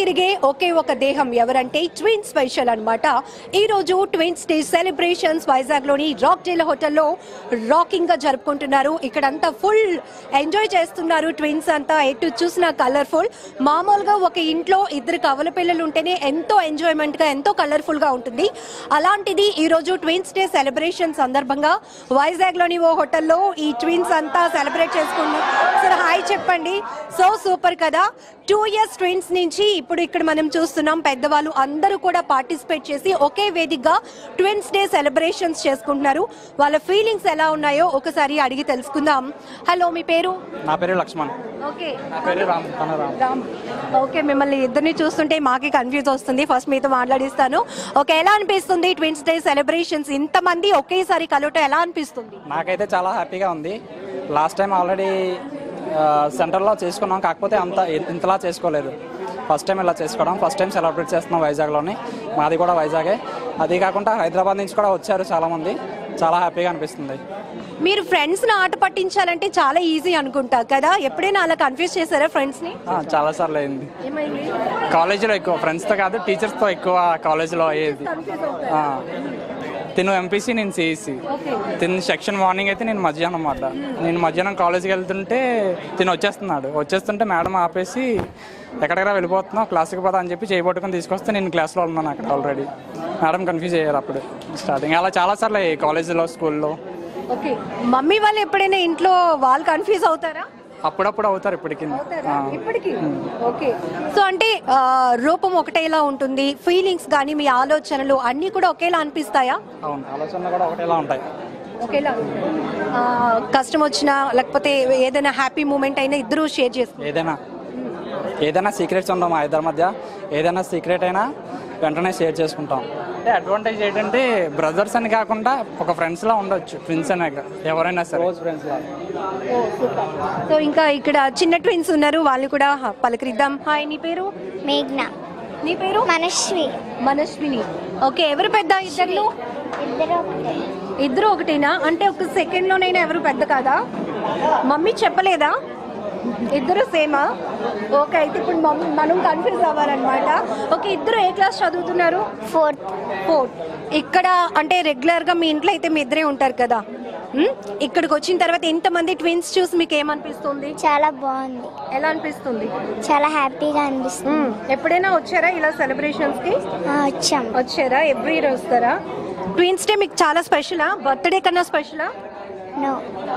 తిరిగే ఒకే ఒక దేహం ఎవరంటే ట్విన్ స్పెషల్ అన్నమాట ఈ రోజు ట్విన్స్ డే సెలబ్రేషన్స్ వైజాగ్ లోని రాక్ డేల హోటల్లో రాకింగ్ గా జరుపుకుంటున్నారు ఇక్కడంతా ఫుల్ ఎంజాయ్ చేస్తున్నారు ట్విన్స్ అంతా ఎటు చూసినా కలర్ఫుల్ మామూలుగా ఒక ఇంట్లో ఇద్దరు కవల పిల్లలు ఉంటేనే ఎంతో ఎంజాయ్మెంట్ గా ఎంతో కలర్ఫుల్ గా ఉంటుంది అలాంటిది ఈ రోజు ట్విన్స్ డే సెలబ్రేషన్ సందర్భంగా వైజాగ్ లోని ఓ హోటల్లో ఈ ట్విన్స్ అంతా సెలబ్రేట్ చేసుకున్నారు సార్ హాయ్ చెప్పండి సో సూపర్ కదా టూ ఇయర్స్ ట్విన్స్ నుంచి ఇప్పుడు ఇక్కడ మనం చూస్తున్నాం పెద్దవాళ్ళు అందరూ కూడా పార్టిసిపేట్ చేసి ఒకే వేదికగా ట్విన్స్ డే సెలబ్రేషన్స్ చేసుకుంటున్నారు వాళ్ళ ఫీలింగ్స్ ఎలా ఉన్నాయో ఒకసారి అడిగి తెలుసుకుందాం హలో మీ పేరు నా పేరు లక్ష్మణ్ ఓకే నా పేరు రామ్ తన రామ్ రామ్ ఓకే మిమ్మల్ని ఇద్దరిని చూస్తుంటే మాకే కన్ఫ్యూజ్ వస్తుంది ఫస్ట్ మీతో మాట్లాడిస్తాను ఓకే ఎలా అనిపిస్తుంది ట్విన్స్ డే సెలబ్రేషన్స్ ఇంతమంది ఒకేసారి కలవటం ఎలా అనిపిస్తుంది నాకైతే చాలా హ్యాపీగా ఉంది లాస్ట్ టైం ఆల్రెడీ సెంటర్లో చేసుకున్నాం కాకపోతే అంత ఇంతలా చేసుకోలేదు ఫస్ట్ టైం ఇలా చేసుకోవడం ఫస్ట్ టైం సెలబ్రేట్ చేస్తున్నాం వైజాగ్లోని మాది కూడా వైజాగే అది కాకుండా హైదరాబాద్ నుంచి కూడా వచ్చారు చాలామంది చాలా హ్యాపీగా అనిపిస్తుంది మీరు ఫ్రెండ్స్ ని ఆట పట్టించాలంటే చాలా ఈజీ అనుకుంటా కదా ఎప్పుడైనా అలా కన్ఫ్యూజ్ చేశారా ఫ్రెండ్స్ ని ఆ, చాలాసార్లు అయింది ఏమైంది కాలేజీలో ఎక్కువ ఫ్రెండ్స్తో కాదు టీచర్స్తో ఎక్కువ కాలేజీలో అయ్యేది ఆ. తిను ఎంపీసీ నేను సిఈసి ఓకే తిని సెక్షన్ మార్నింగ్ అయితే నేను మధ్యాహ్నం అన్నమాట నేను మధ్యాహ్నం కాలేజీకి వెళ్తుంటే తిను వచ్చేస్తున్నాడు వచ్చేస్తుంటే మేడం ఆపేసి ఎక్కడెక్కడ వెళ్ళిపోతున్నావు క్లాస్కి పోతా అని చెప్పి చేయబట్టుకుని తీసుకొస్తే నేను క్లాస్లో ఉన్నాను అక్కడ ఆల్రెడీ మేడం కన్ఫ్యూజ్ అయ్యారు అప్పుడు స్టార్టింగ్ అలా చాలాసార్లు అయ్యాయి కాలేజీలో స్కూల్లో ఓకే మమ్మీ వాళ్ళు ఎప్పుడైనా ఇంట్లో వాళ్ళు కన్ఫ్యూజ్ అవుతారా అప్పుడప్పుడు అవుతారు ఇప్పటికి అవుతారా ఇప్పటికి ఓకే సో అంటే ఆ, రూపం ఒకటేలా ఉంటుంది ఫీలింగ్స్ కానీ మీ ఆలోచనలు అన్నీ కూడా ఒకేలా అనిపిస్తాయా అవును ఆలోచనలు కూడా ఒకటేలా ఉంటాయి ఒకేలా ఆ, కష్టం వచ్చినా లేకపోతే ఏదైనా హ్యాపీ మూమెంట్ అయినా ఇద్దరు షేర్ చేసుకుంటారు ఏదైనా ఏదైనా సీక్రెట్స్ ఉందాం మా ఇద్దరి మధ్య ఏదైనా సీక్రెట్ అయినా వెంటనే షేర్ చేసుకుంటాం అంటే అడ్వాంటేజ్ ఏంటంటే బ్రదర్స్ అని కాకుండా ఒక ఫ్రెండ్స్ లా ఉండొచ్చు ట్విన్స్ అనే ఎవరైనా సరే రోజు ఫ్రెండ్స్ లా సో ఇంకా ఇక్కడ చిన్న ట్విన్స్ ఉన్నారు వాళ్ళు కూడా హ, పలకరిద్దాం హాయ్ నీ పేరు మేఘ్న నీ పేరు మనశ్వి మనస్విని ఓకే ఎవరు పెద్ద ఇద్దరు ఇద్దరు ఒకటే ఇద్దరు ఒకటేనా అంటే ఒక సెకండ్ లోనైనా ఎవరు పెద్ద కాదా మమ్మీ చెప్పలేదా ఇద్దరు సేమా ఓకే అయితే ఇప్పుడు మమ్మీ మనం కన్ఫ్యూజ్ అవ్వాలన్నమాట ఓకే ఇద్దరు ఏ క్లాస్ చదువుతున్నారు ఫోర్త్ ఫోర్త్ ఇక్కడ అంటే రెగ్యులర్ గా మీ ఇంట్లో అయితే మీ ఇద్దరే ఉంటారు కదా ఉమ్, ఇక్కడికి వచ్చిన తర్వాత ఎంతమంది ట్విన్స్ చూసి మీకు ఏమనిపిస్తుంది చాలా బాగుంది ఎలా అనిపిస్తుంది చాలా హ్యాపీగా అనిపిస్తుంది ఉమ్, ఎప్పుడైనా వచ్చారా ఇలా సెలబ్రేషన్స్ కి ఆ, వచ్చాం వచ్చారా ఎవ్రీ ఇయర్ వస్తారా ట్విన్స్ డే మీకు చాలా స్పెషలా బర్త్డే కన్నా స్పెషలా నో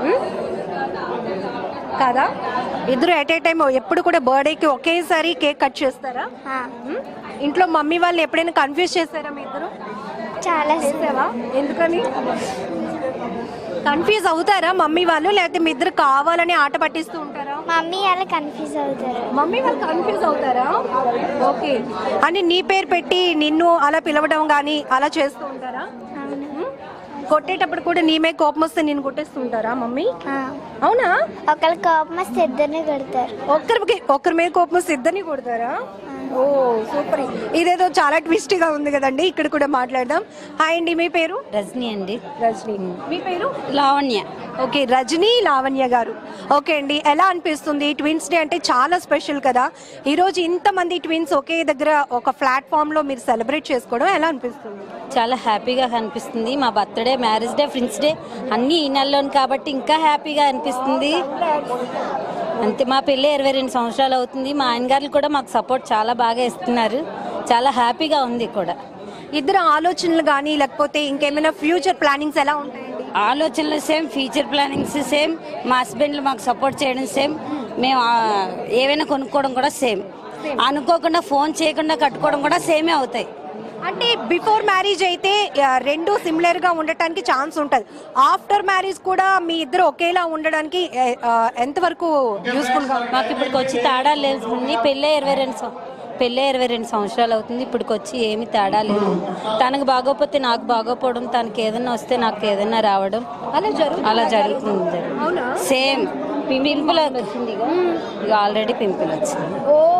కాదా ఇద్దరు ఎట్ ఏ టైం ఎప్పుడు కూడా బర్త్డేకి ఒకేసారి కేక్ కట్ చేస్తారా ఆ, ఉమ్, ఇంట్లో మమ్మీ వాళ్ళు ఎప్పుడైనా కన్ఫ్యూజ్ చేశారా మీ ఇద్దరు చాలా చేసావా ఎందుకని కన్ఫ్యూజ్ అవుతారా మమ్మీ వాళ్ళు లేకపోతే మీ ఇద్దరు కావాలని ఆట పట్టిస్తూ ఉంటారా మమ్మీ అలా కన్ఫ్యూజ్ అవుతారు మమ్మీ వాళ్ళు కన్ఫ్యూజ్ అవుతారా ఓకే అని నీ పేరు పెట్టి నిన్ను అలా పిలవడం కానీ అలా చేస్తూ ఉంటారా అవును ఉమ్? కొట్టేటప్పుడు కూడా నీ మీద కోపం వస్తే నేను కొట్టేస్తుంటారా మమ్మీ ఆ, అవునా ఒకళ్ళ కోపం వస్తే ఇద్దరిని కొడతారు ఒక్కరికి ఒక్కరి మీద కోపం వస్తే ఇద్దరిని కొడతారా ఓ సూపర్ ఇదేదో చాలా ట్విస్ట్గా ఉంది కదండి ఇక్కడ కూడా మాట్లాడదాం హాయ్ అండి మీ పేరు రజనీ అండి రజనీ మీ పేరు లావణ్య ఓకే రజనీ లావణ్య గారు ఓకే అండి ఎలా అనిపిస్తుంది ట్విన్స్ డే అంటే చాలా స్పెషల్ కదా ఈరోజు ఇంతమంది ట్విన్స్ ఒకే దగ్గర ఒక ప్లాట్ఫామ్ లో మీరు సెలబ్రేట్ చేసుకోవడం ఎలా అనిపిస్తుంది చాలా హ్యాపీగా అనిపిస్తుంది మా birthday marriage day friends day అన్నీ ఈ నెలలోని కాబట్టి ఇంకా హ్యాపీగా అనిపిస్తుంది అంతే మా పెళ్ళి ఇరవై రెండు సంవత్సరాలు అవుతుంది మా ఆయన గారు కూడా మాకు సపోర్ట్ చాలా బాగా ఇస్తున్నారు చాలా హ్యాపీగా ఉంది కూడా ఇద్దరు ఆలోచనలు కానీ లేకపోతే ఇంకేమైనా ఫ్యూచర్ ప్లానింగ్స్ ఎలా ఉంటాయండి ఆలోచనలు సేమ్ ఫ్యూచర్ ప్లానింగ్స్ సేమ్ మా హస్బెండ్లు మాకు సపోర్ట్ చేయడం సేమ్ మేము ఆ, ఏవైనా కొనుక్కోవడం కూడా సేమ్ అనుకోకుండా ఫోన్ చేయకుండా కట్టుకోవడం కూడా సేమే అవుతాయి అంటే బిఫోర్ మ్యారేజ్ అయితే ఆ, రెండు సిమిలర్ గా ఉండటానికి ఛాన్స్ ఉంటుంది ఆఫ్టర్ మ్యారేజ్ కూడా మీ ఇద్దరు ఒకేలా ఉండడానికి ఏ, ఆ, ఎంతవరకు యూస్ఫుల్ గా ఉంటుంది? మాకు ఇప్పటికి వచ్చి తేడా లేదు పెళ్ళే ఇరవై రెండు సం- పెళ్ళే ఇరవై రెండు సంవత్సరాలు అవుతుంది ఇప్పటికి వచ్చి ఏమి తేడా లేదు తనకు బాగోపోతే నాకు బాగోపోవడం తనకి ఏదైనా వస్తే నాకు ఏదైనా రావడం అలా జరుగుతుంది అలా జరుగుతుంది అవునా సేమ్ పింపుల్ వచ్చింది ఇక ఆల్రెడీ పింపుల్ వచ్చింది ఓ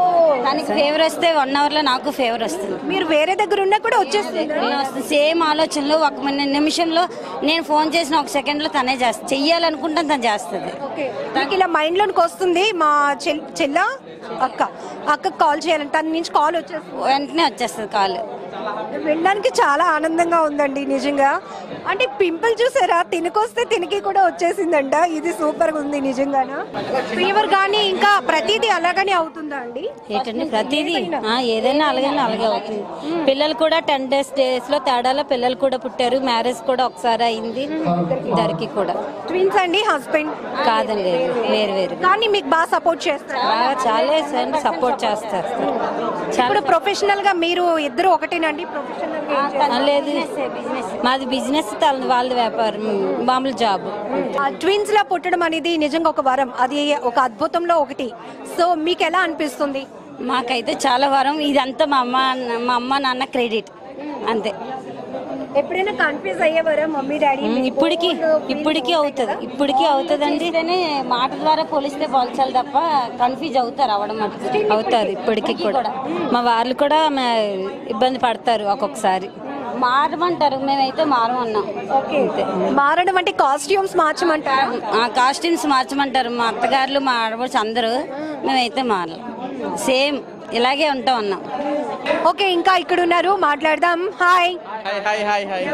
తనకి ఫేవర్ వస్తే వన్ అవర్ లో నాకు ఫేవర్ వస్తుంది మీరు వేరే దగ్గర ఉన్నా కూడా వచ్చేస్తుంది సేమ్ ఆలోచనలు ఒక మన నిమిషంలో నేను ఫోన్ చేసిన ఒక సెకండ్ లో తనే చేస్తుంది చెయ్యాలనుకుంటాను తను చేస్తుంది నాకు ఇలా మైండ్ లోనికి వస్తుంది మా చెల్ చెల్ల అక్క అక్కకి కాల్ చేయాలంటే తన నుంచి కాల్ వచ్చేస్తుంది వెంటనే వచ్చేస్తుంది కాల్ వినడానికి చాలా ఆనందంగా ఉందండి నిజంగా అంటే పింపుల్ చూసారా తినకొస్తే తినికి కూడా వచ్చేసిందంట ఇది సూపర్ గా ఉంది నిజంగానా ఫీవర్ కానీ ఇంకా ప్రతిదీ అలాగనే అవుతుందా అండి ఏంటండి ప్రతిదీ ఆ, ఏదైనా అలాగే అలాగే అవుతుంది పిల్లలు కూడా టెన్ డేస్ డేస్ లో తేడాలో పిల్లలు కూడా పుట్టారు మ్యారేజ్ కూడా ఒకసారి అయింది ఇద్దరికి కూడా ట్విన్స్ అండి హస్బెండ్ కాదండి వేరు వేరు కానీ మీకు బాగా సపోర్ట్ చేస్తారు బాగా చాలా సపోర్ట్ చేస్తారు ఇప్పుడు ప్రొఫెషనల్ గా మీరు ఇద్దరు ఒకటేనండి ప్రొఫెషనల్ గా ఏం చేస్తారు? ఆ, లేదు మాది బిజినెస్ వాళ్ళది వ్యాపారం మామూలు జాబ్ ఆ ట్విన్స్ లా పుట్టడం అనేది నిజంగా ఒక వరం అది ఒక అద్భుతంలో ఒకటి సో మీకు ఎలా అనిపిస్తుంది మాకైతే చాలా వరం ఇదంతా మా అమ్మ మా అమ్మ నాన్న క్రెడిట్ అంతే ఎప్పుడైనా కన్ఫ్యూజ్ అయ్యేవారా మమ్మీ డాడీ ఇప్పటికి ఇప్పటికీ అవుతుంది ఇప్పటికీ అవుతుందండి మాట ద్వారా పోలిస్తే పోల్చాలి తప్ప కన్ఫ్యూజ్ అవుతారు అవడం మటుకు అవుతారు ఇప్పటికీ కూడా మా వాళ్ళు కూడా మ- ఇబ్బంది పడతారు ఒక్కొక్కసారి మారమంటారు మేమైతే మారమన్నాం అంతే మారడం అంటే కాస్ట్యూమ్స్ మార్చమంటారా ఆ కాస్ట్యూమ్స్ మార్చమంటారు మా అత్తగారులు మా ఆడపడుచు అందరూ మేమైతే మారలం సేమ్ ఇలాగే ఉంటాం అన్నాం ఓకే ఇంకా ఇక్కడ ఉన్నారు మాట్లాడదాం hi hi hi hi hi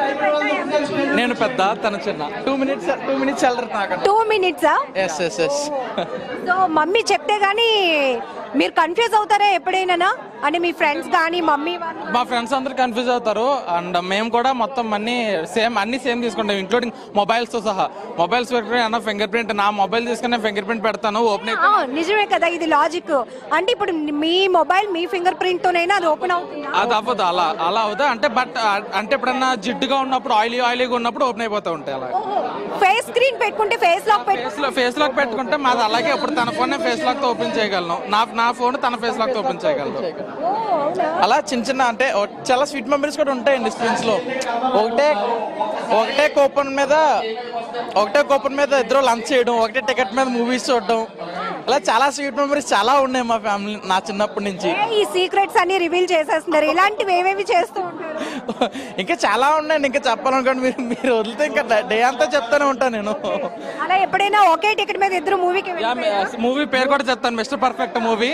నేను పెద్ద తన చిన్న టూ మినిట్స్ టూ మినిట్స్ వెళ్ళరు నాకు టూ మినిట్సా yes yes yes so mummy చెప్తే గానీ మీరు కన్ఫ్యూజ్ అవుతారా ఎప్పుడైనా అంటే మీ ఫ్రెండ్స్ కానీ మమ్మీ వాళ్ళు మా ఫ్రెండ్స్ అందరు కన్ఫ్యూజ్ అవుతారు అండ్ మేము కూడా మొత్తం అన్ని సేమ్ అన్ని సేమ్ తీసుకుంటాం ఇంక్లూడింగ్ మొబైల్స్ తో సహా మొబైల్స్ పెట్టుకుని అన్న ఫింగర్ ప్రింట్ నా మొబైల్ తీసుకుని ఫింగర్ ప్రింట్ పెడతాను ఓపెన్ ఆ, నిజమే కదా ఇది లాజిక్ అంటే ఇప్పుడు మీ మొబైల్ మీ ఫింగర్ ప్రింట్ తోనైనా అది ఓపెన్ అవుతుందా అది అవ్వదు అలా అలా అవుతుంది అంటే బట్ అంటే ఎప్పుడన్నా జిడ్డుగా ఉన్నప్పుడు ఆయిలీ ఆయిలీగా ఉన్నప్పుడు ఓపెన్ అయిపోతూ ఉంటాయి అలా ఫేస్ స్క్రీన్ పెట్టుకుంటే ఫేస్ లాక్ పెట్టు ఫేస్ లో ఫేస్ లాక్ పెట్టుకుంటే మాది అలాగే ఇప్పుడు తన ఫోన్ ఫేస్ లాక్ తో ఓపెన్ చేయగలను నా నా ఫోన్ తన ఫేస్ లాక్ తో ఓపెన్ చేయగలను అలా చిన్న చిన్న అంటే ఓ- చాలా స్వీట్ మెమరీస్ కూడా ఉంటాయండి స్క్రీన్స్ లో ఒకటే ఒకటే కూపన్ మీద ఒకటే కూపన్ మీద ఇద్దరు లంచ్ చేయడం ఒకటే టికెట్ మీద మూవీస్ చూడడం అలా చాలా స్వీట్ మెమరీస్ చాలా ఉన్నాయి మా ఫ్యామిలీ నా చిన్నప్పటి నుంచి ఏ, ఈ సీక్రెట్స్ అన్ని రివీల్ చేసేస్తున్నారు ఇలాంటివి ఏవేవి చేస్తూ ఉంటారు ఇంకా చాలా ఉన్నాయండి ఇంకా చెప్పాలనుకోండి మీరు మీరు వదిలితే ఇంకా డే అంతా చెప్తానే ఉంటాను నేను అలా ఎప్పుడైనా ఒకే టికెట్ మీద ఇద్దరు మూవీకి మూవీ పేరు కూడా చెప్తాను మిస్టర్ పర్ఫెక్ట్ మూవీ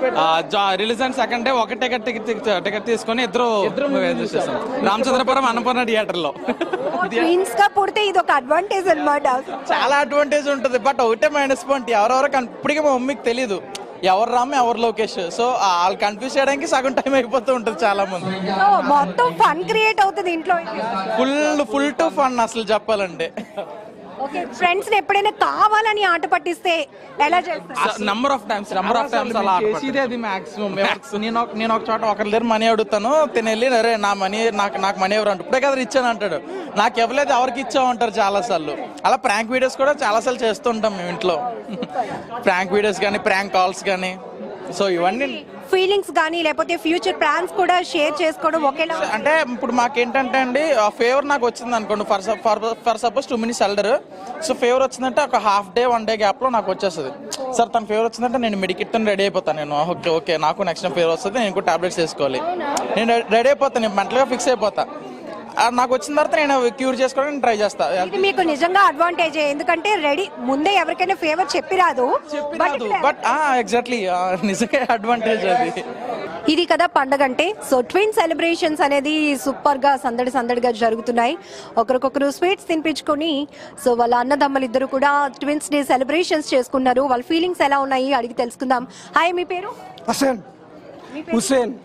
రిలీజ్ అయిన సెకండ్ డే ఒక టికెట్ టికెట్ తీసుకొని ఇద్దరు చూసేసాం రామచంద్రపురం అన్నపూర్ణ థియేటర్ లో ట్విన్స్ గా పుడితే ఇది ఒక అడ్వాంటేజ్ అన్నమాట చాలా అడ్వాంటేజ్ ఉంటుంది బట్ ఒకటే మైనస్ పాయింట్ ఎవరెవరో కన్- ఇప్పటికీ మా మమ్మీకి తెలియదు ఎవరు రామ్ ఎవరు లోకేష్ సో వాళ్ళు కన్ఫ్యూజ్ చేయడానికి సగం టైం అయిపోతూ ఉంటుంది చాలా మంది సో మొత్తం ఫన్ క్రియేట్ అవుతుంది ఇంట్లో ఫుల్ ఫుల్ టు ఫన్ అసలు చెప్పాలంటే ఓకే ఫ్రెండ్స్ ని ఎప్పుడైనా కావాలని ఆట పట్టిస్తే ఎలా చేస్తారు number of times number of times అలా చేసేది అది మాక్సిమం నేను ఒక- నేను ఒక చోట ఒకరి దగ్గర మనీ అడుగుతాను తిని వెళ్ళి అరే నా మనీ నాకు నాకు మనీ ఎవరు అంటే ఇప్పుడే కదా ఇచ్చాను అంటాడు నాకు ఇవ్వలేదు ఎవరికి ఇచ్చావు అంటారు చాలా సార్లు అలా ప్రాంక్ వీడియోస్ కూడా చాలా సార్లు చేస్తుంటాం మేము ఇంట్లో ప్రాంక్ వీడియోస్ కానీ ప్రాంక్ కాల్స్ కానీ సో ఇవన్నీ ఫీలింగ్స్ కానీ లేకపోతే ఫ్యూచర్ ప్లాన్స్ కూడా షేర్ చేసుకోవడం ఒకేలా అంటే ఇప్పుడు మాకేంటంటే అండి ఫేవర్ నాకు వచ్చింది అనుకోండి for for for suppose two minutes elder so fever వచ్చిందంటే ఒక half day one day gap లో నాకు వచ్చేస్తుంది సార్ తన ఫేవర్ వచ్చిందంటే నేను మెడికిట్ రెడీ అయిపోతాను నేను ఓకే ఓకే నాకు నెక్స్ట్ టైం ఫేవర్ వస్తుంది నేను కూడా టాబ్లెట్స్ వేసుకోవాలి నేను రెడీ అయిపోతాను నేను మెంటల్గా ఫిక్స్ అయిపోతా ఆ, నాకు వచ్చిన తర్వాత నేను క్యూర్ చేసుకోవడానికి ట్రై చేస్తా ఇది మీకు నిజంగా అడ్వాంటేజ్ ఎందుకంటే రెడీ ముందే ఎవరికైనా ఫేవర్ చెప్పి రాదు బట్ బట్ ఎగ్జాక్ట్లీ నిజంగా అడ్వాంటేజ్ అది ఇది కదా పండగ అంటే సో ట్విన్ సెలబ్రేషన్స్ అనేది సూపర్ గా సందడి సందడిగా జరుగుతున్నాయి ఒకరికొకరు స్వీట్స్ తినిపించుకొని సో వాళ్ళ అన్నదమ్మలు ఇద్దరు కూడా ట్విన్స్ డే సెలబ్రేషన్స్ చేసుకున్నారు వాళ్ళ ఫీలింగ్స్ ఎలా ఉన్నాయి అడిగి తెలుసుకుందాం హాయ్ మీ పేరు హుసేన్ హుసేన్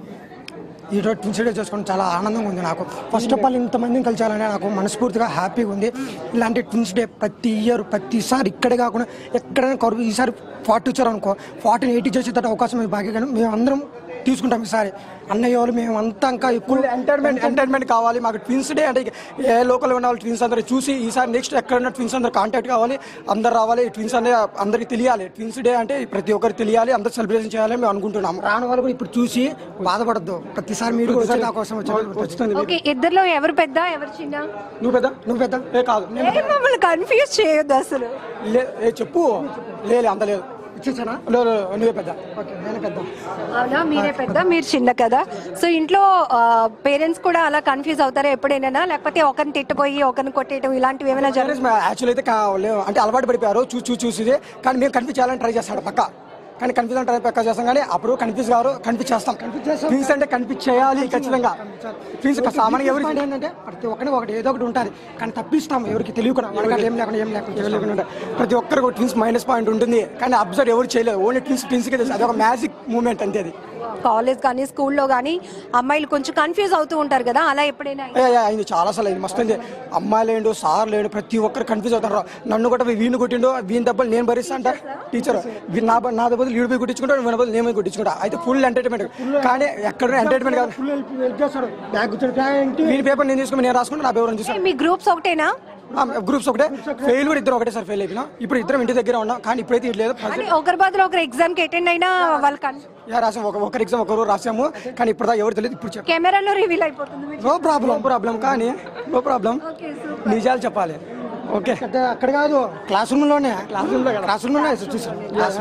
ఈరోజు ట్విన్స్ డే చేసుకోవడం చాలా ఆనందంగా ఉంది నాకు ఫస్ట్ ఆఫ్ ఆల్ ఇంతమందిని కలిసాలని నాకు మనస్ఫూర్తిగా హ్యాపీగా ఉంది ఇలాంటి ట్విన్స్ డే ప్రతి ఇయర్ ప్రతిసారి ఇక్కడే కాకుండా ఎక్కడైనా కరువు ఈసారి ఫార్టీ వచ్చారు అనుకో ఫార్టీని ఎయిటీ చేసేట అవకాశం మీకు బాగా కానీ మేము అందరం తీసుకుంటాం ఈసారి అన్నయ్య వాళ్ళు మేము అంతా ఇంకా ఎక్కువ ఎంటర్టైన్మెంట్ ఎంటర్టైన్మెంట్ కావాలి మాకు ట్విన్స్ డే అంటే ఏ లోకల్ ఉన్న వాళ్ళు ట్విన్స్ అందరూ చూసి ఈసారి నెక్స్ట్ ఎక్కడున్న ట్విన్స్ అందరూ కాంటాక్ట్ కావాలి అందరు రావాలి ట్విన్స్ అనే అందరికి తెలియాలి ట్విన్స్ డే అంటే ప్రతి ఒక్కరికి తెలియాలి అందరూ సెలబ్రేషన్ చేయాలని మేము అనుకుంటున్నాం రాని వాళ్ళు కూడా ఇప్పుడు చూసి బాధపడద్దు ప్రతిసారి మీరు కూడా వచ్చి నా కోసం వచ్చింది ఓకే ఇద్దరిలో ఎవరు పెద్ద ఎవరు చిన్న నువ్వు పెద్ద నువ్వు పెద్ద ఏ కాదు నేను ఏ మమ్మల్ని కన్ఫ్యూజ్ చేయొద్దు అసలు లే ఏ చెప్పు లేదు అంత లేదు ఇచ్చేసానా లో లో, లో, నువ్వే పెద్ద ఓకే నేనే పెద్ద అవునా మీరే పెద్ద మీరు చిన్న కదా సో ఇంట్లో పేరెంట్స్ కూడా అలా కన్ఫ్యూజ్ అవుతారా ఎప్పుడైనా లేకపోతే ఒకరిని తిట్టిపోయి ఒకరిని కొట్టేయడం ఇలాంటివి ఏమైనా జరుగుతుంది యాక్చువల్ అయితే కా- లే- అంటే అలవాటు పడిపోయారు చూసి చూసి చూసి కానీ మేము కన్ఫ్యూజ్ చేయాలని ట్రై చేస్తాడు పక్క కానీ కన్ఫ్యూజ్ ట్రై పక్క చేస్తాం కానీ అప్పుడు కన్ఫ్యూజ్ గారు కన్ఫ్యూజ్ చేస్తాం ట్విన్స్ అంటే కన్ఫ్యూజ్ చేయాలి ఖచ్చితంగా ట్విన్స్ సామాన్య ఎవరికి ఏంటంటే ప్రతి ఒక్కరికి ఒకటి ఏదో ఒకటి ఉంటుంది కానీ తప్పిస్తాం ఎవరికి తెలియకుండా మనకి ఏం లేకుండా ఏం లేకుండా ఏం లేకుండా ఉంటాయి. ప్రతి ఒక్కరికి ట్విన్స్ మైనస్ పాయింట్ ఉంటుంది కానీ అబ్జర్వ్ ఎవరు చేయలేదు ఓన్లీ ట్విన్స్ ట్విన్స్కి తెలుసు అది ఒక మ్యాజిక్ మూమెంట్ అంతే అది కాలేజ్ కానీ స్కూల్లో కానీ అమ్మాయిలు కొంచెం కన్ఫ్యూజ్ అవుతూ ఉంటారు కదా అలా ఎప్పుడైనా ఏ, ఏ, అయింది చాలా సార్లు అయింది మస్తు అయింది అమ్మాయి లేడు సార్ లేడు ప్రతి ఒక్కరు కన్ఫ్యూజ్ అవుతారు నన్ను కూడా వీడిని కొట్టిండు వీని దెబ్బలు నేను భరిస్తా అంట టీచర్ వీ- నా బ- నా దెబ్బలు వీడి పోయి కొట్టించుకుంటాడు వీడి బదులు నేను పోయి కొట్టించుకుంటా అయితే ఫుల్ ఎంటర్టైన్మెంట్ కానీ ఎక్కడ ఎంటర్టైన్మెంట్ కాదు ఫుల్ హెల్ప్ చేస్తాడు బ్యాగ్ వీని పేపర్ నేను తీసుకుని నేను రాసుకుంటే నా పేపర్ తీసుకుని మీ గ్రూప్స్ ఒకటేనా గ్రూప్స్ ఒకటే ఫెయిల్ కూడా ఇద్దరు ఒకటే సార్ ఫెయిల్ అయిపోయినా ఇప్పుడు ఇద్దరం ఇంటి దగ్గర ఉన్నాం కానీ ఇప్పుడైతే ఇటు లేదు అంటే ఒకరి బదులు ఒకరు ఎగ్జామ్ కి అటెండ్ అయినా వాళ్ళు యా, రాసాము ఒక ఒకరి ఎగ్జామ్ ఒకరు రాసాము కానీ ఇప్పుడు దాకా ఎవరు తెలియదు ఇప్పుడు చెప్పు కెమెరాలో రివీల్ అయిపోతుంది మీరు. నో ప్రాబ్లం ప్రాబ్లం కానీ నో ప్రాబ్లం Okay, super. నిజాలు చెప్పాలి ఓకే అక్కడ కాదు క్లాస్ రూమ్ లోనే క్లాస్ రూమ్ లో క్లాస్ రూమ్ లోనే చూసాను క్లాస్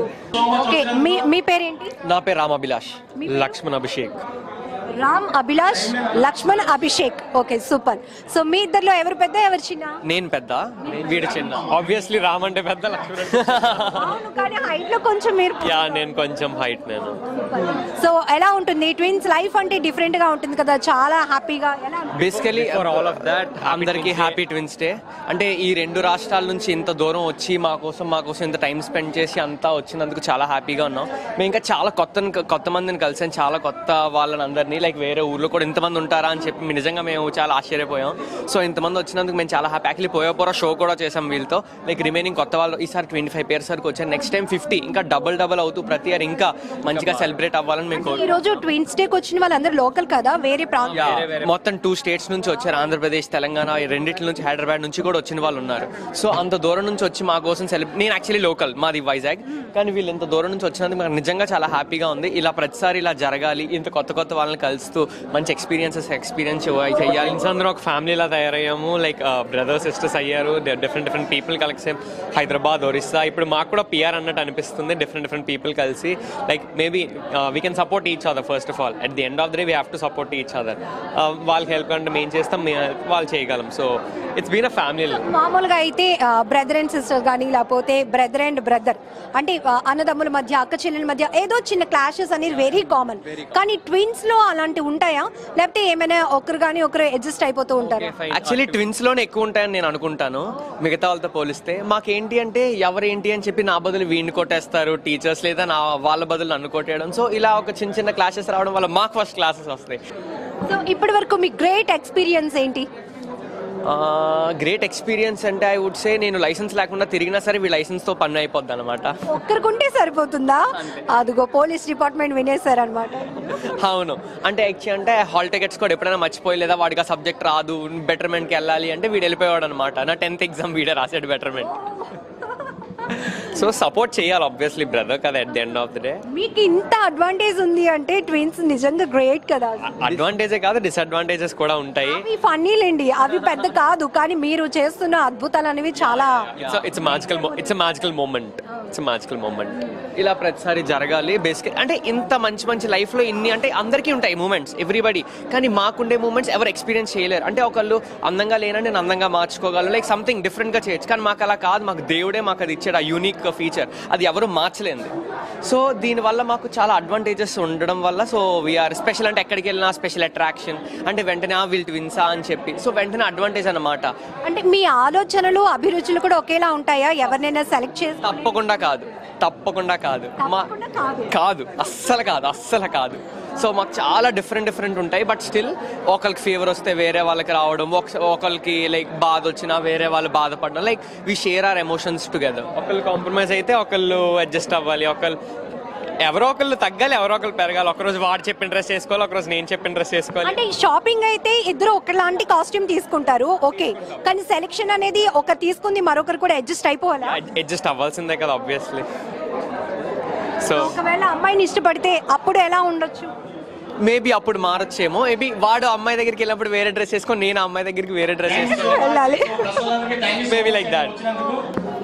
ఓకే మీ మీ పేరేంటి నా పేరు Ram Abhilash Lakshman Abhishek Ram Abhilash Lakshman Abhishek okay super so మీ ఇద్దరిలో ఎవరు పెద్ద ఎవరు చిన్న నేను పెద్ద వీడు చిన్న ఆబ్వియస్లీ రామ్ అంటే పెద్ద లక్ష్మణ్ అవును కానీ హైట్ లో కొంచెం మీరు యా నేను కొంచెం హైట్ నేను సో ఎలా ఉంటుంది ట్విన్స్ లైఫ్ అంటే డిఫరెంట్ గా ఉంటుంది కదా చాలా హ్యాపీగా ఎలా ఉంటుంది? Basically for all of that అందరికీ హ్యాపీ ట్విన్స్ డే అంటే ఈ రెండు రాష్ట్రాల నుంచి ఇంత దూరం వచ్చి మా కోసం మా కోసం ఇంత టైం స్పెండ్ చేసి అంతా వచ్చినందుకు చాలా హ్యాపీగా ఉన్నాం మేము ఇంకా చాలా కొత్త కొత్త మందిని కలిసాం చాలా కొత్త వాళ్ళని అందరినీ లైక్ వేరే ఊర్లో కూడా ఇంతమంది ఉంటారా అని చెప్పి మీ నిజంగా మేము చాలా ఆశ్చర్యపోయాం సో ఇంతమంది వచ్చినందుకు మేము చాలా హ్యాపీ యాక్చువల్లీ పోయపోరా షో కూడా చేసాం వీళ్ళతో లైక్ రిమైనింగ్ కొత్త వాళ్ళు ఈసారి ట్వంటీ ఫైవ్ పేర్స్ వరకు వచ్చారు నెక్స్ట్ టైం ఫిఫ్టీ ఇంకా డబుల్ డబుల్ అవుతూ ప్రతి ఇయర్ ఇంకా మంచిగా సెలబ్రేట్ అవ్వాలని మేము ఈ కోరుకుంటున్నాం రోజు ట్విన్స్ డే కి వచ్చిన వాళ్ళందరూ లోకల్ కదా వేరే ప్రాంతం యా, మొత్తం టూ స్టేట్స్ నుంచి వచ్చారు ఆంధ్రప్రదేశ్ తెలంగాణ ఈ రెండిట్ల నుంచి హైదరాబాద్ నుంచి కూడా వచ్చిన వాళ్ళు ఉన్నారు సో అంత దూరం నుంచి వచ్చి మా కోసం సెలబ్రేట్ నేను యాక్చువల్లీ లోకల్ మాది వైజాగ్ కానీ వీళ్ళు ఇంత దూరం నుంచి వచ్చినందుకు మాకు నిజంగా చాలా హ్యాపీగా ఉంది ఇలా ప్రతిసారి ఇలా జరగాలి ఇంత కొత్త కొత్త వాళ్ళని కలుస్తూ మంచి ఎక్స్పీరియన్సెస్ ఎక్స్పీరియన్స్ చేయాలి ఇంకా అందరూ ఒక ఫ్యామిలీలా తయారయ్యాము లైక్ బ్రదర్స్ సిస్టర్స్ అయ్యారు డిఫరెంట్ డిఫరెంట్ పీపుల్ కలిసి హైదరాబాద్ ఒరిస్సా ఇప్పుడు మాకు కూడా పిఆర్ అన్నట్టు అనిపిస్తుంది డిఫరెంట్ డిఫరెంట్ పీపుల్ కలిసి like maybe we can support each other first of all at the end of the day we have to support each other వాళ్ళకి help అంటే మేము చేస్తాం మేము వాళ్ళు చేయగలం so it's been a family మామూలుగా అయితే బ్రదర్ అండ్ సిస్టర్ కానీ లేకపోతే బ్రదర్ అండ్ బ్రదర్ అంటే ఆ, అన్నదమ్ముల మధ్య అక్క చెల్లెల మధ్య ఏదో చిన్న క్లాషెస్ అనేది వెరీ కామన్ కానీ ట్విన్స్ లో అలాంటివి ఉంటాయా లేకపోతే ఏమైనా ఒకరు కానీ ఒకరు అడ్జస్ట్ అయిపోతూ ఉంటారు యాక్చువల్లీ ట్విన్స్ లోనే ఎక్కువ ఉంటాయని నేను అనుకుంటాను మిగతా వాళ్ళతో పోలిస్తే మాకేంటి అంటే ఎవరేంటి అని చెప్పి నా బదులు వీడిని కొట్టేస్తారు టీచర్స్ లేదా నా వాళ్ళ బదులు నన్ను కొట్టేయడం సో ఇలా ఒక చిన్న చిన్న క్లాసెస్ రావడం వల్ల మాకు ఫస్ట్ క్లాసెస్ వస్తాయి సో ఇప్పటి వరకు మీ గ్రేట్ ఎక్స్పీరియన్స్ ఏంటి గ్రేట్ ఎక్స్పీరియన్స్ అంటే ఐ వుడ్ సే నేను లైసెన్స్ లేకుండా తిరిగినా సరే వీ లైసెన్స్ తో పన్ను అయిపోద్ది అనమాట ఒక్కరికుంటే సరిపోతుందా అదిగో పోలీస్ డిపార్ట్మెంట్ వినేశారనమాట అవును అంటే యాక్చువల్ అంటే హాల్ టికెట్స్ కూడా ఎప్పుడైనా మర్చిపోయలేదా వాడికి ఆ సబ్జెక్ట్ రాదు బెటర్మెంట్కి వెళ్ళాలి అంటే వీడు వెళ్ళిపోయాడు అనమాట నా టెన్త్ ఎగ్జామ్ వీడే రాసాడు బెటర్మెంట్ సో సపోర్ట్ చేయాలి ఆబ్వియస్లీ బ్రదర్ కదా at the end of the day మీకు ఇంత అడ్వాంటేజ్ ఉంది అంటే ట్విన్స్ నిజంగా గ్రేట్ కదా అడ్వాంటేజే కాదు డిసడ్వాంటేజెస్ కూడా ఉంటాయి అవి ఫన్నీలేండి అవి పెద్ద కాదు కానీ మీరు చేస్తున్న అద్భుతాలు అనేవి చాలా it's magical it's magical moment it's magical moment ఇలా ప్రతిసారి జరగాలి బేసిక్ అంటే ఇంత మంచి మంచి లైఫ్ లో ఇన్ని అంటే అందరికీ ఉంటాయి మూమెంట్స్ ఎవ్రీబడి కానీ మాకుండే మూమెంట్స్ ఎవరు ఎక్స్పీరియన్స్ చేయలేరు అంటే ఒకళ్ళు అందంగా లేనని నేను అందంగా మార్చుకోగలను లైక్ సంథింగ్ డిఫరెంట్ గా చేయొచ్చు కానీ మాకు అలా కాదు మాకు దేవుడే మాకు అది ఇచ్చాడు ఆ యూనిక్ ఫీచర్ అది ఎవరు మార్చలేదు సో దీనివల్ల మాకు చాలా అడ్వాంటేజెస్ ఉండడం వల్ల సో వీఆర్ స్పెషల్ అంటే ఎక్కడికి వెళ్ళినా స్పెషల్ అట్రాక్షన్ అంటే వెంటనే ఆ వీల్ ట్విన్సా అని చెప్పి సో వెంటనే అడ్వాంటేజ్ అన్నమాట అంటే మీ ఆలోచనలు అభిరుచులు కూడా ఒకేలా ఉంటాయా ఎవరినైనా సెలెక్ట్ చేసి తప్పకుండా కాదు తప్పకుండా కాదు మా తప్పకుండా కాదు. కాదు అస్సలు కాదు అస్సలు కాదు సో మాకు చాలా డిఫరెంట్ డిఫరెంట్ ఉంటాయి బట్ స్టిల్ ఒకరికి ఫీవర్ వస్తే వేరే వాళ్ళకి రావడం ఒక- ఒకరికి లైక్ బాధ వచ్చినా వేరే వాళ్ళు బాధపడడం like we share our emotions together ఒకళ్ళు కాంప్రమైజ్ అయితే ఒకళ్ళు అడ్జస్ట్ అవ్వాలి ఒకళ్ళు ఎవరో ఒకళ్ళు తగ్గాలి ఎవరో ఒకళ్ళు పెరగాలి ఒకరోజు వాడు చెప్పిన డ్రెస్ వేసుకోవాలి ఒకరోజు నేను చెప్పిన డ్రెస్ వేసుకోవాలి అంటే షాపింగ్ అయితే ఇద్దరు ఒకలాంటి కాస్ట్యూమ్ తీసుకుంటారు ఓకే కానీ సెలెక్షన్ అనేది ఒక తీసుకుంది మరొకరు కూడా అడ్జస్ట్ అయిపోవాలా అడ్జస్ట్ అవ్వాల్సిందే కదా ఆబ్వియస్లీ సో ఒకవేళ అమ్మాయిని ఇష్టపడితే అప్పుడు ఎలా ఉండొచ్చు మేబీ అప్పుడు మారొచ్చేమో మేబీ వాడు అమ్మాయి దగ్గరికి వెళ్ళినప్పుడు వేరే డ్రెస్ వేసుకొని నేను ఆ అమ్మాయి దగ్గరికి వేరే డ్రెస్ వేసుకోవాలి వెళ్ళాలి మేబీ లైక్ దాట్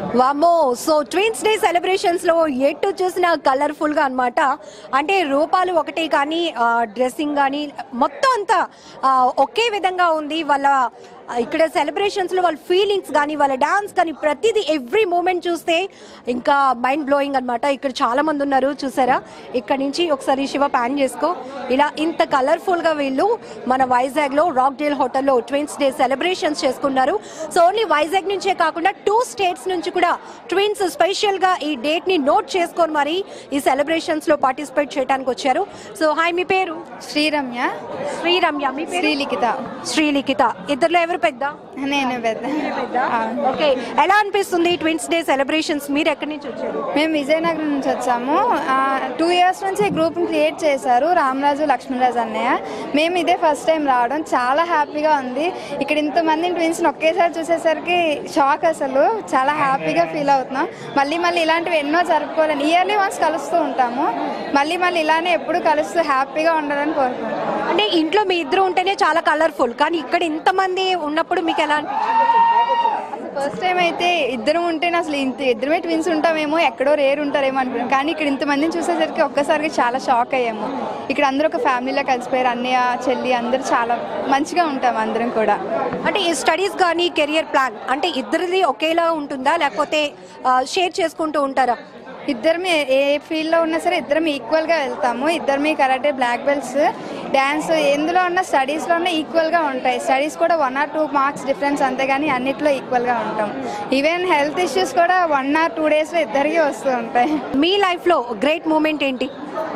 వామో సో ట్విన్స్ డే సెలబ్రేషన్స్ లో ఎటు చూసినా కలర్ఫుల్ గా అన్నమాట అంటే రూపాలు ఒకటే కానీ డ్రెస్సింగ్ కానీ మొత్తం అంతా ఆ, ఒకే విధంగా ఉంది వాళ్ళ ఆ, ఇక్కడ సెలబ్రేషన్స్ లో వాళ్ళ ఫీలింగ్స్ కానీ వాళ్ళ డాన్స్ కానీ ప్రతిదీ ఎవ్రీ మూమెంట్ చూస్తే ఇంకా మైండ్ బ్లోయింగ్ అన్నమాట ఇక్కడ చాలా మంది ఉన్నారు చూసారా ఇక్కడ నుంచి ఒకసారి శివ ప్యాన్ చేసుకో ఇలా ఇంత కలర్ఫుల్ గా వీళ్ళు మన వైజాగ్ లో రాక్ డేల్ హోటల్లో ట్విన్స్ డే సెలబ్రేషన్స్ చేసుకున్నారు సో ఓన్లీ వైజాగ్ నుంచే కాకుండా టూ స్టేట్స్ నుంచి కూడా ట్విన్స్ స్పెషల్ గా ఈ డేట్ ని నోట్ చేసుకొని మరి ఈ సెలబ్రేషన్స్ లో పార్టిసిపేట్ చేయడానికి వచ్చారు సో హాయ్ మీ పేరు శ్రీరమ్య శ్రీరమ్య మీ పేరు శ్రీలిఖిత శ్రీలిఖిత ఇద్దరులో ఎవరు పెద్ద నేను పెద్ద అవును. ఓకే ఎలా అనిపిస్తుంది ట్విన్స్ డే సెలబ్రేషన్స్ మీరు ఎక్కడి నుంచి వచ్చారు మేము విజయనగరం నుంచి వచ్చాము టూ ఇయర్స్ నుంచి ఈ గ్రూప్ని క్రియేట్ చేశారు రామరాజు లక్ష్మీరాజు అన్నయ్య మేము ఇదే ఫస్ట్ టైం రావడం చాలా హ్యాపీగా ఉంది ఇక్కడ ఇంతమంది ట్విన్స్ని ఒకేసారి చూసేసరికి షాక్ అసలు చాలా హ్యాపీగా ఫీల్ అవుతున్నాం మళ్ళీ మళ్ళీ ఇలాంటివి ఎన్నో జరుపుకోవాలని ఇయర్లీ వన్స్ కలుస్తూ ఉంటాము మళ్ళీ మళ్ళీ ఇలానే ఎప్పుడు కలుస్తూ హ్యాపీగా ఉండాలని కోరుకుంటాం అంటే ఇంట్లో మీ ఇద్దరు ఉంటేనే చాలా కలర్ఫుల్ కానీ ఇక్కడ ఇంతమంది ఉన్నప్పుడు మీకు ఎలా అనిపించింది ఫస్ట్ టైం అయితే ఇద్దరం ఉంటేనే అసలు ఇంత ఇద్దరమే ట్విన్స్ ఉంటామేమో ఎక్కడో రేరు ఉంటారేమో అనుకున్నాం కానీ ఇక్కడ ఇంతమందిని చూసేసరికి ఒక్కసారికి చాలా షాక్ అయ్యాము ఇక్కడ అందరూ ఒక ఫ్యామిలీలో కలిసిపోయారు అన్నయ్య చెల్లి అందరూ చాలా మంచిగా ఉంటాం అందరం కూడా అంటే ఈ స్టడీస్ కానీ కెరియర్ ప్లాన్ అంటే ఇద్దరిది ఒకేలా ఉంటుందా లేకపోతే షేర్ చేసుకుంటూ ఉంటారా ఇద్దరం ఏ- ఏ ఫీల్డ్లో ఉన్నా సరే ఇద్దరం ఈక్వల్గా వెళ్తాము ఇద్దరమే కరాటే బ్లాక్ బెల్ట్స్ డ్యాన్స్ ఎందులో ఉన్నా స్టడీస్లో ఉన్నా ఈక్వల్గా ఉంటాయి స్టడీస్ కూడా one or two marks difference అంతేగాని అన్నిట్లో ఈక్వల్గా ఉంటాం ఈవెన్ హెల్త్ ఇష్యూస్ కూడా వన్ ఆర్ టూ డేస్లో ఇద్దరికి వస్తూ ఉంటాయి మీ లైఫ్లో గ్రేట్ మూమెంట్ ఏంటి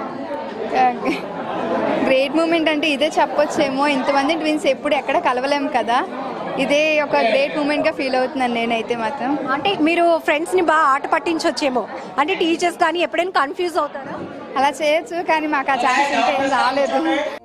గ్రేట్ మూమెంట్ అంటే ఇదే చెప్పొచ్చేమో ఇంతమంది ట్విన్స్ ఎప్పుడు ఎక్కడ కలవలేము కదా ఇదే ఒక గ్రేట్ మూమెంట్గా ఫీల్ అవుతున్నాను నేనైతే మాత్రం అంటే మీరు ఫ్రెండ్స్ని బాగా ఆట పట్టించొచ్చేమో అంటే టీచర్స్ కానీ ఎప్పుడైనా కన్ఫ్యూజ్ అవుతారా అలా చేయొచ్చు కానీ మాకు ఆ ఛాన్స్ ఇంకా ఏం రాలేదు